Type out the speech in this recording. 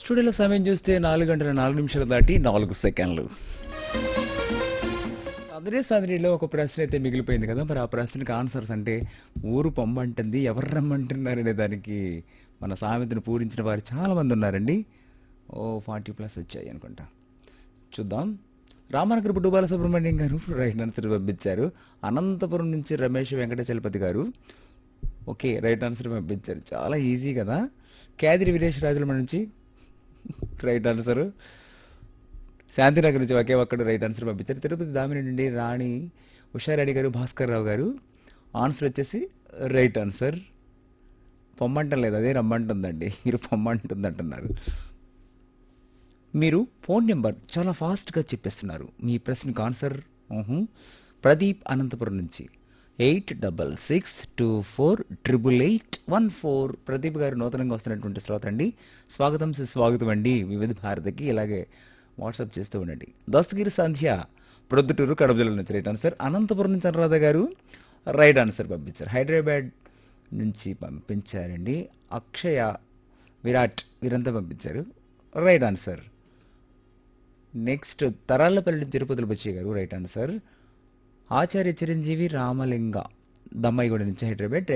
స్టూడియోలో సమయం చూస్తే నాలుగు గంటల నాలుగు నిమిషాలు దాటి నాలుగు సెకండ్లు అదే సాదరిలో ఒక ప్రశ్న అయితే మిగిలిపోయింది కదా మరి ఆ ప్రశ్నకి ఆన్సర్స్ అంటే ఊరు పొమ్మంటుంది ఎవరు రమ్మంటున్నారనే దానికి మన సామెతను పూరించిన వారు చాలా మంది ఉన్నారండి ఓ ఫార్టీ ప్లస్ వచ్చాయి అనుకుంటా చూద్దాం రామనగర్ పుట్టు బాలసుబ్రహ్మణ్యం గారు రైట్ ఆన్సర్ పంపించారు అనంతపురం నుంచి రమేష్ వెంకటచలపతి గారు ఓకే రైట్ ఆన్సర్ పంపించారు చాలా ఈజీ కదా కేదిరి వీరేష్ రాజుల నుంచి రైట్ ఆన్సర్ శాంతినగర్ నుంచి ఒకే ఒక్కడు రైట్ ఆన్సర్ పంపించారు తిరుపతి దామిని నుండి రాణి ఉషారెడ్డి గారు భాస్కర్ రావు గారు ఆన్సర్ వచ్చేసి రైట్ ఆన్సర్ పొమ్మంటం లేదు అదే రమ్మంటుందండి మీరు పొమ్మంటుంది అంటున్నారు మీరు ఫోన్ నెంబర్ చాలా ఫాస్ట్గా చెప్పేస్తున్నారు మీ ప్రశ్నకు ఆన్సర్ ఊహు. ప్రదీప్ అనంతపురం నుంచి eight double six two four triple eight one four Pradeep గారు నూతనంగా వస్తున్నటువంటి శ్రోత అండి స్వాగతం సుస్వాగతం అండి వివిధ భారతికి ఇలాగే వాట్సాప్ చేస్తూ ఉండండి దస్తగిరి సంధ్య ప్రొద్దుటూరు కడప జిల్లా నుంచి రైట్ ఆన్సర్ అనంతపురం నుంచి అనురాధ గారు రైట్ ఆన్సర్ పంపించారు హైదరాబాద్ నుంచి పంపించారండి అక్షయ విరాట్ వీరంతా పంపించారు రైట్ ఆన్సర్ నెక్స్ట్ తరాలపల్లి తిరుపతిలో బచ్చయ్య గారు రైట్ ఆన్సర్ ఆచార్య చిరంజీవి రామలింగ దమ్మాయిగూడ నుంచి హైదరాబాద్